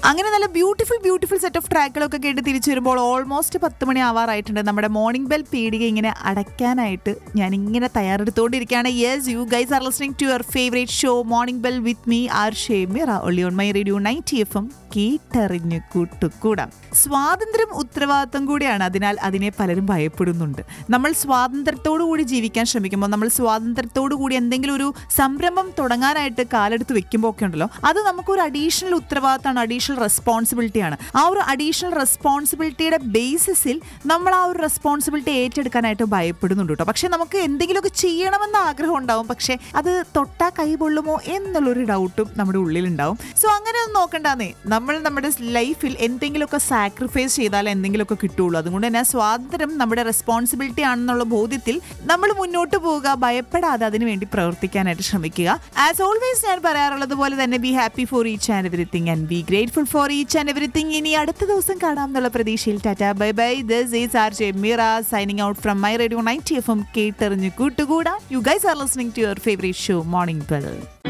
അങ്ങനെ നല്ല beautiful beautiful set of ട്രാക്കുകളൊക്കെ കേട്ട് തിരിച്ചു വരുമ്പോൾ ഓൾമോസ്റ്റ് പത്ത് മണി ആവാറായിട്ടുണ്ട് നമ്മുടെ മോർണിംഗ് ബെൽ പീടിക ഇങ്ങനെ അടയ്ക്കാനായിട്ട് ഞാൻ ഇങ്ങനെ തയ്യാറെടുത്തുകൊണ്ടിരിക്കുകയാണ് yes you guys are listening to your favourite show morning bell with me R ഷേമിറ only on my radio ninety F M കേട്ടറിഞ്ഞ് കൂട്ടുകൂടാം സ്വാതന്ത്ര്യം ഉത്തരവാദിത്വം കൂടിയാണ് അതിനാൽ അതിനെ പലരും ഭയപ്പെടുന്നുണ്ട് നമ്മൾ സ്വാതന്ത്ര്യത്തോടു കൂടി ജീവിക്കാൻ ശ്രമിക്കുമ്പോൾ നമ്മൾ സ്വാതന്ത്ര്യത്തോടു കൂടി എന്തെങ്കിലും ഒരു സംരംഭം തുടങ്ങാനായിട്ട് കാലെടുത്ത് വെക്കുമ്പോൾ ഒക്കെ ഉണ്ടല്ലോ അത് നമുക്കൊരു അഡീഷണൽ ഉത്തരവാദിത്തമാണ് അഡീഷണൽ റെസ്പോൺസിബിലിറ്റിയാണ് ആ ഒരു അഡീഷണൽ റെസ്പോൺസിബിലിറ്റിയുടെ ബേസിസിൽ നമ്മൾ ആ ഒരു റെസ്പോൺസിബിലിറ്റി ഏറ്റെടുക്കാനായിട്ട് ഭയപ്പെടുന്നുണ്ട് കേട്ടോ പക്ഷെ നമുക്ക് എന്തെങ്കിലുമൊക്കെ ചെയ്യണമെന്ന ആഗ്രഹം ഉണ്ടാവും പക്ഷെ അത് തൊട്ടാ കൈ പൊള്ളുമോ എന്നുള്ളൊരു ഡൗട്ടും നമ്മുടെ ഉള്ളിലുണ്ടാവും സോ അങ്ങനെ ഒന്നും നോക്കണ്ടെന്നേ നമ്മൾ നമ്മുടെ ലൈഫിൽ എന്തെങ്കിലുമൊക്കെ സാക്രിഫൈസ് ചെയ്താൽ എന്തെങ്കിലുമൊക്കെ കിട്ടുള്ളൂ അതുകൊണ്ട് തന്നെ സ്വാതന്ത്ര്യം നമ്മുടെ റെസ്പോൺസിബിലിറ്റി ആണെന്നുള്ള ബോധ്യത്തിൽ നമ്മൾ മുന്നോട്ട് പോവുക ഭയപ്പെടാതെ അതിനു വേണ്ടി പ്രവർത്തിക്കാനായിട്ട് ശ്രമിക്കുക ആസ് ഓൾവേസ് ഞാൻ പറയാറുള്ളത് പോലെ തന്നെ be happy for each and everything and be grateful for each and everything ഇനി അടുത്ത ദിവസം കാണാം എന്നുള്ള പ്രതീക്ഷയിൽ tata bye bye this is R J Meera signing out from my radio ninety F M കേട്ടെറിഞ്ഞ് കൂട്ടുകൂടാ you guys are listening to your favourite show morning bell